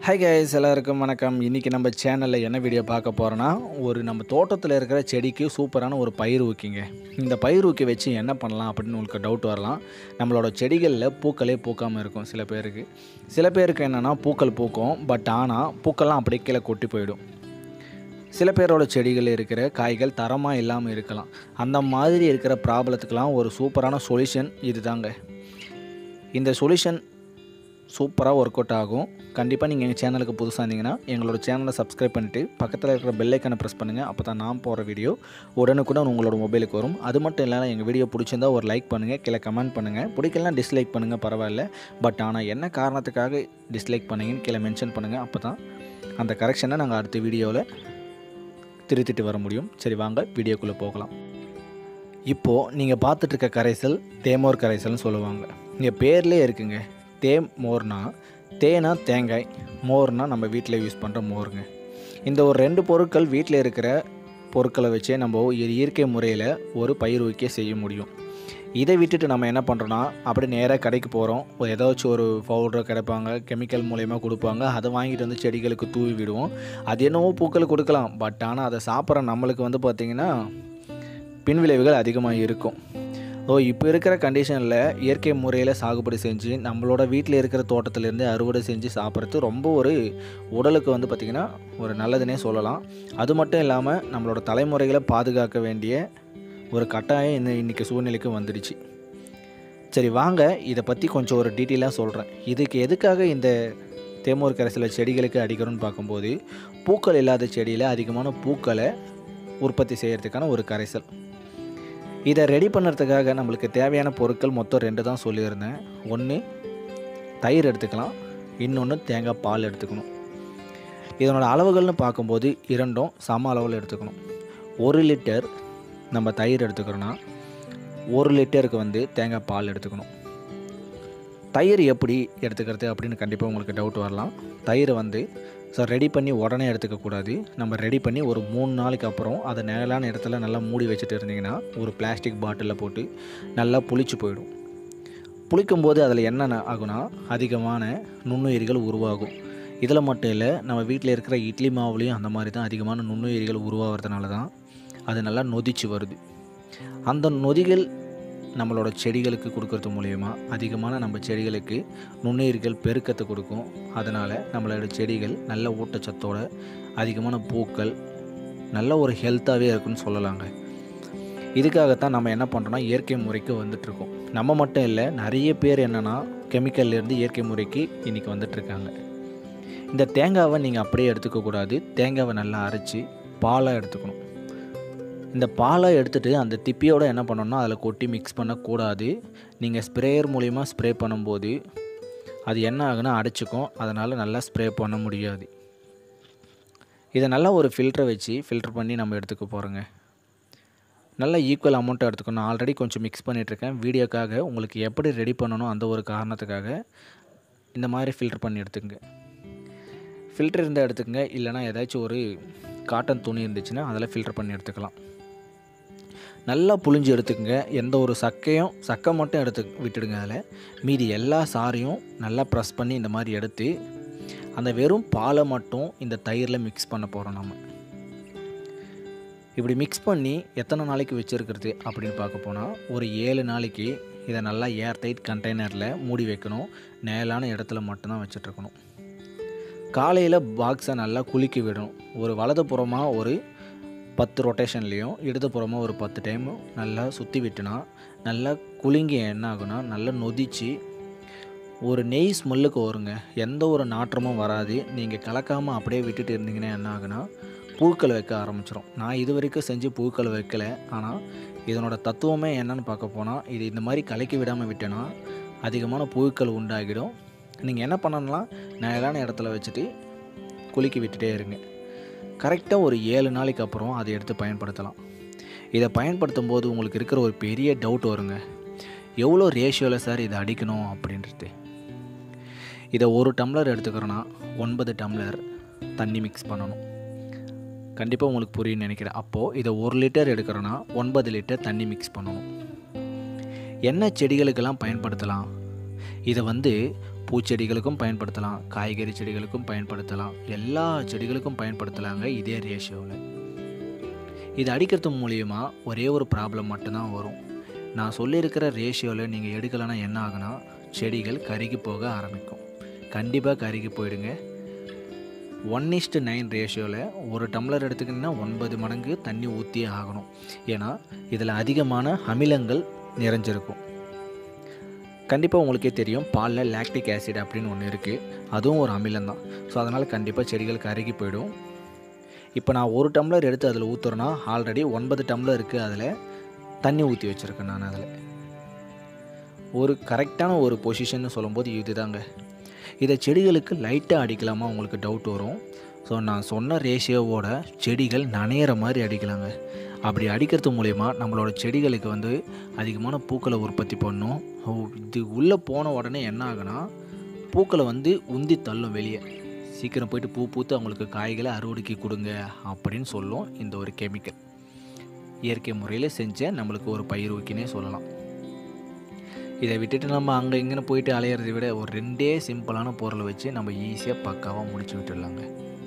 hi guys எல்லாருக்கும் வணக்கம் இன்றைக்கி நம்ம சேனலில் என்ன வீடியோ பார்க்க போகிறோன்னா ஒரு நம்ம தோட்டத்தில் இருக்கிற செடிக்கு சூப்பரான ஒரு பயிர் ஊக்கிங்க இந்த பயிர் ஊக்கி வச்சு என்ன பண்ணலாம் அப்படின்னு உங்களுக்கு டவுட் வரலாம் நம்மளோட செடிகளில் பூக்களே பூக்காமல் இருக்கும் சில பேருக்கு சில பேருக்கு என்னென்னா பூக்கள் பூக்கும் பட் ஆனால் பூக்கள்லாம் அப்படியே கீழே கொட்டி போயிடும் சில பேரோட செடிகள் இருக்கிற காய்கள் தரமாக இல்லாமல் இருக்கலாம் அந்த மாதிரி இருக்கிற ப்ராப்ளத்துக்கெலாம் ஒரு சூப்பரான சொல்யூஷன் இதுதாங்க இந்த சொல்யூஷன் சூப்பராக ஒர்க் அவுட் ஆகும் கண்டிப்பாக நீங்கள் எங்கள் சேனலுக்கு புதுசாக இருந்தீங்கன்னா எங்களோட சேனலை சப்ஸ்கிரைப் பண்ணிவிட்டு பக்கத்தில் இருக்கிற பெல்லைக்கானை ப்ரெஸ் பண்ணுங்கள் அப்போ தான் நான் போகிற வீடியோ உடனுக்குடன் உங்களோட மொபைலுக்கு வரும் அது மட்டும் இல்லாமல் எங்கள் வீடியோ பிடிச்சிருந்தா ஒரு லைக் பண்ணுங்கள் கீழே கமெண்ட் பண்ணுங்கள் பிடிக்கலாம் டிஸ்லைக் பண்ணுங்கள் பரவாயில்ல பட் ஆனால் என்ன காரணத்துக்காக டிஸ்லைக் பண்ணீங்கன்னு கீழே மென்ஷன் பண்ணுங்கள் அப்போ தான் அந்த கரெக்ஷனை நாங்கள் அடுத்த வீடியோவில் திருத்திட்டு வர முடியும் சரி வாங்க வீடியோக்குள்ளே போகலாம் இப்போது நீங்கள் பார்த்துட்டு இருக்க கரைசல் தேமோர் கரைசல்னு சொல்லுவாங்க இங்கே பேர்லேயே இருக்குங்க தே மோர்னா தேனா தேங்காய் மோர்னா நம்ம வீட்டில் யூஸ் பண்ணுற மோருங்க இந்த ஒரு ரெண்டு பொருட்கள் வீட்டில் இருக்கிற பொருட்களை வச்சே நம்ம ஒரு இயற்கை முறையில் ஒரு பயிர் வைக்க செய்ய முடியும் இதை விட்டுட்டு நம்ம என்ன பண்ணுறோன்னா அப்படி நேராக கடைக்கு போகிறோம் ஒரு ஏதாச்சும் ஒரு பவுடர் கிடைப்பாங்க கெமிக்கல் மூலயமா கொடுப்பாங்க அதை வாங்கிட்டு வந்து செடிகளுக்கு தூவி விடுவோம் அது என்னவோ பூக்கள் கொடுக்கலாம் பட் ஆனால் அதை சாப்பிட்ற நம்மளுக்கு வந்து பார்த்திங்கன்னா பின்விளைவுகள் அதிகமாக இருக்கும் ஸோ இப்போ இருக்கிற கண்டிஷனில் இயற்கை முறையில் சாகுபடி செஞ்சு நம்மளோட வீட்டில் இருக்கிற தோட்டத்திலேருந்து அறுவடை செஞ்சு சாப்பிட்றது ரொம்ப ஒரு உடலுக்கு வந்து பார்த்திங்கன்னா ஒரு நல்லதுன்னே சொல்லலாம் அது மட்டும் இல்லாமல் நம்மளோட தலைமுறைகளை பாதுகாக்க வேண்டிய ஒரு கட்டாயம் இந்த இன்றைக்கி சூழ்நிலைக்கு வந்துடுச்சு சரி வாங்க இதை பற்றி கொஞ்சம் ஒரு டீட்டெயிலாக சொல்கிறேன் இதுக்கு எதுக்காக இந்த தேமூர் கரைசலை செடிகளுக்கு அடிக்கிறோன்னு பார்க்கும்போது பூக்கள் இல்லாத செடியில் அதிகமான பூக்களை உற்பத்தி செய்கிறதுக்கான ஒரு கரைசல் இதை ரெடி பண்ணுறதுக்காக நம்மளுக்கு தேவையான பொருட்கள் மொத்தம் ரெண்டு தான் சொல்லியிருந்தேன் ஒன்று தயிர் எடுத்துக்கலாம் இன்னொன்று தேங்காய் பால் எடுத்துக்கணும் இதனோட அளவுகள்னு பார்க்கும்போது இரண்டும் சம அளவில் எடுத்துக்கணும் ஒரு லிட்டர் நம்ம தயிர் எடுத்துக்கிறோன்னா ஒரு லிட்டருக்கு வந்து தேங்காய் பால் எடுத்துக்கணும் தயிர் எப்படி எடுத்துக்கிறது அப்படின்னு கண்டிப்பாக உங்களுக்கு டவுட் வரலாம் தயிரை வந்து ஸோ ரெடி பண்ணி உடனே எடுத்துக்கக்கூடாது நம்ம ரெடி பண்ணி ஒரு மூணு நாளைக்கு அப்புறம் அதை நிழலான இடத்துல நல்லா மூடி வச்சுட்டு இருந்தீங்கன்னா ஒரு பிளாஸ்டிக் பாட்டிலில் போட்டு நல்லா புளிச்சு போயிடும் புளிக்கும்போது அதில் என்ன ஆகுனா அதிகமான நுண்ணுயிரிகள் உருவாகும் இதில் மட்டும் இல்லை நம்ம வீட்டில் இருக்கிற இட்லி மாவுலேயும் அந்த மாதிரி தான் அதிகமான நுண்ணுயிரிகள் உருவாகிறதுனால தான் அது நல்லா நொதிச்சு வருது அந்த நொதிகள் நம்மளோட செடிகளுக்கு கொடுக்கறது மூலயமா அதிகமான நம்ம செடிகளுக்கு நுண்ணுயிர்கள் பெருக்கத்தை கொடுக்கும் அதனால் நம்மளோட செடிகள் நல்ல ஊட்டச்சத்தோட அதிகமான பூக்கள் நல்ல ஒரு ஹெல்த்தாகவே இருக்குன்னு சொல்லலாங்க இதுக்காகத்தான் நம்ம என்ன பண்ணுறோன்னா இயற்கை முறைக்கு வந்துட்ருக்கோம் நம்ம மட்டும் இல்லை நிறைய பேர் என்னென்னா கெமிக்கல்லேருந்து இயற்கை முறைக்கு இன்றைக்கி வந்துட்டுருக்காங்க இந்த தேங்காவை நீங்கள் அப்படியே எடுத்துக்கக்கூடாது தேங்காவை நல்லா அரைச்சி பாலாக எடுத்துக்கணும் இந்த பாலை எடுத்துகிட்டு அந்த திப்பியோடு என்ன பண்ணணும்னா அதில் கொட்டி மிக்ஸ் பண்ணக்கூடாது நீங்கள் ஸ்ப்ரேயர் மூலிமா ஸ்ப்ரே பண்ணும்போது அது என்ன ஆகுனா அடைச்சிக்கும் அதனால் நல்லா ஸ்ப்ரே பண்ண முடியாது இதை நல்லா ஒரு ஃபில்டரை வச்சு ஃபில்டர் பண்ணி நம்ம எடுத்துக்க போகிறோங்க நல்லா ஈக்குவல் அமௌண்ட்டை எடுத்துக்கணும் ஆல்ரெடி கொஞ்சம் மிக்ஸ் பண்ணிகிட்ருக்கேன் வீடியோக்காக உங்களுக்கு எப்படி ரெடி பண்ணணும் அந்த ஒரு காரணத்துக்காக இந்த மாதிரி ஃபில்டர் பண்ணி எடுத்துக்கங்க ஃபில்டர் இருந்தால் எடுத்துக்கங்க இல்லைனா ஏதாச்சும் ஒரு காட்டன் துணி இருந்துச்சுன்னா அதில் ஃபில்டர் பண்ணி எடுத்துக்கலாம் நல்லா புழிஞ்சு எடுத்துக்கங்க எந்த ஒரு சக்கையும் சக்கை மட்டும் எடுத்து விட்டுடுங்க அதில் மீதி எல்லா சாரையும் நல்லா ப்ரெஸ் பண்ணி இந்த மாதிரி எடுத்து அந்த வெறும் பாலை மட்டும் இந்த தயிரில் மிக்ஸ் பண்ண போகிறோம் நம்ம இப்படி மிக்ஸ் பண்ணி எத்தனை நாளைக்கு வச்சுருக்கிறது அப்படின்னு பார்க்க போனால் ஒரு ஏழு நாளைக்கு இதை நல்லா ஏர் டைட் கண்டெய்னரில் மூடி வைக்கணும் நேலான இடத்துல மட்டும்தான் வச்சிட்ருக்கணும் காலையில் பாக்ஸை நல்லா குலுக்கி விடணும் ஒரு வலதுபுறமாக ஒரு பத்து ரொட்டேஷன்லேயும் இடதுபுறமாக ஒரு பத்து டைமும் நல்லா சுற்றி விட்டுனா நல்லா குலுங்கி என்ன ஆகுனா நல்லா நொதிச்சு ஒரு நெய் ஸ்மெல்லுக்கு வருங்க எந்த ஒரு நாற்றமும் வராது நீங்கள் கலக்காமல் அப்படியே விட்டுட்டு இருந்தீங்கன்னா என்ன ஆகுனா பூக்கள் வைக்க ஆரம்பிச்சிடும் நான் இது வரைக்கும் செஞ்சு பூக்கள் வைக்கலை ஆனால் இதனோட தத்துவமே என்னன்னு பார்க்க போனால் இது இந்த மாதிரி கலக்கி விடாமல் விட்டேன்னா அதிகமான பூக்கள் உண்டாகிடும் நீங்கள் என்ன பண்ணணும்னா நிழலான இடத்துல வச்சுட்டு குலுக்கி விட்டுட்டே இருங்க கரெக்டாக ஒரு ஏழு நாளைக்கு அப்புறம் அதை எடுத்து பயன்படுத்தலாம் இதை பயன்படுத்தும் போது உங்களுக்கு இருக்கிற ஒரு பெரிய டவுட் வருங்க எவ்வளோ ரேஷியோவில் சார் இதை அடிக்கணும் அப்படின்றது இதை ஒரு டம்ளர் எடுத்துக்கிறோன்னா ஒன்பது டம்ளர் தண்ணி மிக்ஸ் பண்ணணும் கண்டிப்பாக உங்களுக்கு புரியும்னு நினைக்கிறேன் அப்போது இதை ஒரு லிட்டர் எடுக்கிறோன்னா ஒன்பது லிட்டர் தண்ணி மிக்ஸ் பண்ணணும் என்ன செடிகளுக்கெல்லாம் பயன்படுத்தலாம் இதை வந்து பூச்செடிகளுக்கும் பயன்படுத்தலாம் காய்கறி செடிகளுக்கும் பயன்படுத்தலாம் எல்லா செடிகளுக்கும் பயன்படுத்தலாங்க இதே ரேஷியோவில் இது அடிக்கிறது மூலியமா ஒரே ஒரு ப்ராப்ளம் மட்டும்தான் வரும் நான் சொல்லியிருக்கிற ரேஷியோவில் நீங்கள் எடுக்கலைன்னா என்ன ஆகுனா செடிகள் கருகி போக ஆரம்பிக்கும் கண்டிப்பாக கருகி போயிடுங்க ஒன் இஸ்டு நைன் ரேஷியோவில் ஒரு டம்ளர் எடுத்துக்கிட்டிங்கன்னா ஒன்பது மடங்கு தண்ணி ஊற்றியே ஆகணும் ஏன்னா இதில் அதிகமான அமிலங்கள் நிறைஞ்சிருக்கும் கண்டிப்பாக உங்களுக்கே தெரியும் பாலில் லாக்டிக் ஆசிட் அப்படின்னு ஒன்று இருக்குது அதுவும் ஒரு அமிலம் தான் ஸோ அதனால் கண்டிப்பாக செடிகள் கருகி போயிடும் இப்போ நான் ஒரு டம்ளர் எடுத்து அதில் ஊற்றுறேன்னா ஆல்ரெடி ஒன்பது டம்ளர் இருக்குது அதில் தண்ணி ஊற்றி வச்சுருக்கேன் நான் அதில் ஒரு கரெக்டான ஒரு பொசிஷன் சொல்லும்போது இதுதாங்க இதை செடிகளுக்கு லைட்டாக அடிக்கலாமா உங்களுக்கு டவுட் வரும் ஸோ நான் சொன்ன ரேஷியோவோட செடிகள் நனையிற மாதிரி அடிக்கலாங்க அப்படி அடிக்கிறது மூலயமா நம்மளோட செடிகளுக்கு வந்து அதிகமான பூக்களை உற்பத்தி பண்ணும் ஓ, இது உள்ளே போன உடனே என்ன ஆகுனா பூக்களை வந்து உந்தி தள்ளும் வெளியே சீக்கிரம் போயிட்டு பூ பூத்து அவங்களுக்கு காய்களை அறுவடைக்கு கொடுங்க அப்படின்னு சொல்லும் இந்த ஒரு கெமிக்கல் இயற்கை முறையில் செஞ்ச நம்மளுக்கு ஒரு பயிர் ஊக்கினே சொல்லலாம் இதை விட்டுட்டு நம்ம அங்கே இங்கேன்னு போயிட்டு அலையிறதை விட ஒரு ரெண்டே சிம்பிளான பொருளை வச்சு நம்ம ஈஸியாக பக்காவாக முடிச்சு விட்டுடலாங்க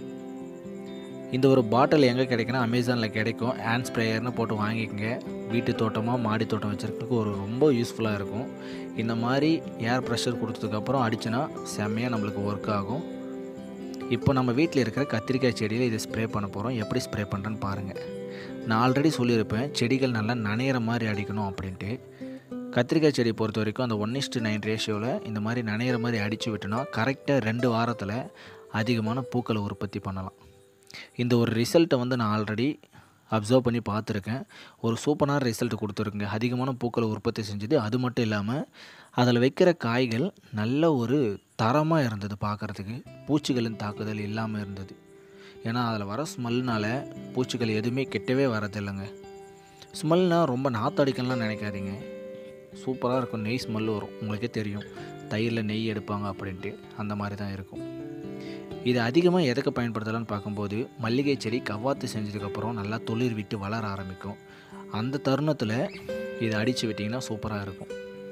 இந்த ஒரு பாட்டில் எங்கே கிடைக்குன்னா அமேசானில் கிடைக்கும் ஹேண்ட் ஸ்ப்ரேயர்னு போட்டு வாங்கிக்கோங்க வீட்டு தோட்டமாக மாடி தோட்டம் வச்சுருக்கிறதுக்கு ஒரு ரொம்ப யூஸ்ஃபுல்லாக இருக்கும் இந்த மாதிரி ஏர் ப்ரெஷர் கொடுத்ததுக்கப்புறம் அடிச்சுன்னா செம்மையாக நம்மளுக்கு ஒர்க் ஆகும் இப்போ நம்ம வீட்டில் இருக்கிற கத்திரிக்காய் செடியில் இதை ஸ்ப்ரே பண்ண போகிறோம் எப்படி ஸ்ப்ரே பண்ணுறேன்னு பாருங்கள் நான் ஆல்ரெடி சொல்லியிருப்பேன் செடிகள் நல்லா நனையிற மாதிரி அடிக்கணும் அப்படின்ட்டு கத்திரிக்காய் செடி பொறுத்த வரைக்கும் அந்த ஒன் இஸ்டு நைன் ரேஷியோவில் இந்த மாதிரி நனையிற மாதிரி அடித்து விட்டோன்னா கரெக்டாக ரெண்டு வாரத்தில் அதிகமான பூக்களை உற்பத்தி பண்ணலாம் இந்த ஒரு ரிசல்ட்டை வந்து நான் ஆல்ரெடி அப்சர்வ் பண்ணி பார்த்துருக்கேன் ஒரு சூப்பரான ரிசல்ட் கொடுத்துருக்குங்க அதிகமான பூக்களை உற்பத்தி செஞ்சது அது மட்டும் இல்லாமல் அதில் வைக்கிற காய்கள் நல்ல ஒரு தரமாக இருந்தது பார்க்குறதுக்கு பூச்சிகளின் தாக்குதல் இல்லாமல் இருந்தது ஏன்னா அதில் வர ஸ்மெல்னால் பூச்சிகள் எதுவுமே கெட்டவே வரதில்லைங்க ஸ்மெல்னால் ரொம்ப நாத்தடிக்கணும்லாம் நினைக்காதீங்க சூப்பராக இருக்கும் நெய் ஸ்மெல் வரும் உங்களுக்கே தெரியும் தயிரில் நெய் எடுப்பாங்க அப்படின்ட்டு அந்த மாதிரி தான் இருக்கும் இது அதிகமாக எதுக்கு பயன்படுத்தலாம்னு பார்க்கும்போது மல்லிகை செடி கவாத்து செஞ்சதுக்கப்புறம் நல்லா துளிர் விட்டு வளர ஆரம்பிக்கும் அந்த தருணத்தில் இதை அடித்து விட்டிங்கன்னா சூப்பராக இருக்கும்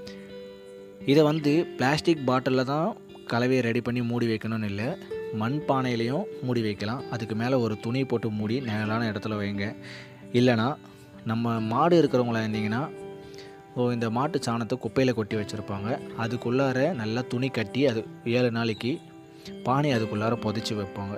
இதை வந்து பிளாஸ்டிக் பாட்டிலில் தான் கலவையை ரெடி பண்ணி மூடி வைக்கணும்னு இல்லை மண் பானையிலையும் மூடி வைக்கலாம் அதுக்கு மேலே ஒரு துணி போட்டு மூடி நிழலான இடத்துல வைங்க இல்லைனா நம்ம மாடு இருக்கிறவங்களா இருந்தீங்கன்னா ஓ இந்த மாட்டு சாணத்தை குப்பையில் கொட்டி வச்சுருப்பாங்க அதுக்குள்ளார நல்லா துணி கட்டி அது ஏழு நாளைக்கு பானை அதுக்குள்ளார புதைச்சி வைப்பாங்க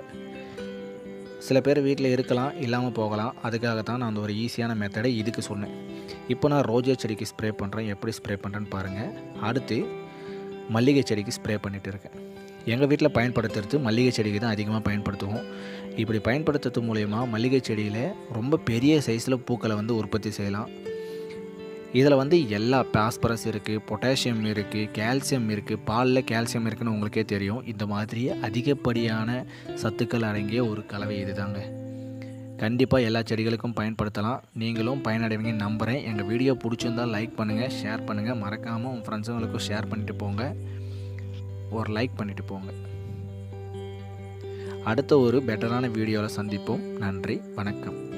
சில பேர் வீட்டில் இருக்கலாம் இல்லாமல் போகலாம் அதுக்காக தான் நான் அந்த ஒரு ஈஸியான மெத்தடை இதுக்கு சொன்னேன் இப்போ நான் ரோஜா செடிக்கு ஸ்ப்ரே பண்ணுறேன் எப்படி ஸ்ப்ரே பண்ணுறேன்னு பாருங்கள் அடுத்து மல்லிகை செடிக்கு ஸ்ப்ரே பண்ணிகிட்டு இருக்கேன் எங்கள் வீட்டில் பயன்படுத்துறது மல்லிகை செடிக்கு தான் அதிகமாக பயன்படுத்துவோம் இப்படி பயன்படுத்துறது மூலயமா மல்லிகை செடியில் ரொம்ப பெரிய சைஸில் பூக்களை வந்து உற்பத்தி செய்யலாம் இதில் வந்து எல்லா பாஸ்பரஸ் இருக்குது பொட்டாசியம் இருக்குது கால்சியம் இருக்குது பாலில் கால்சியம் இருக்குன்னு உங்களுக்கே தெரியும் இந்த மாதிரி அதிகப்படியான சத்துக்கள் அடங்கிய ஒரு கலவை இதுதாங்க கண்டிப்பாக எல்லா செடிகளுக்கும் பயன்படுத்தலாம் நீங்களும் பயனடைவீங்கன்னு நம்புகிறேன் எங்கள் வீடியோ பிடிச்சிருந்தால் லைக் பண்ணுங்கள் ஷேர் பண்ணுங்கள் மறக்காமல் உங்கள் ஃப்ரெண்ட்ஸுங்களுக்கும் ஷேர் பண்ணிட்டு போங்க ஒரு லைக் பண்ணிட்டு போங்க அடுத்த ஒரு பெட்டரான வீடியோவில் சந்திப்போம் நன்றி வணக்கம்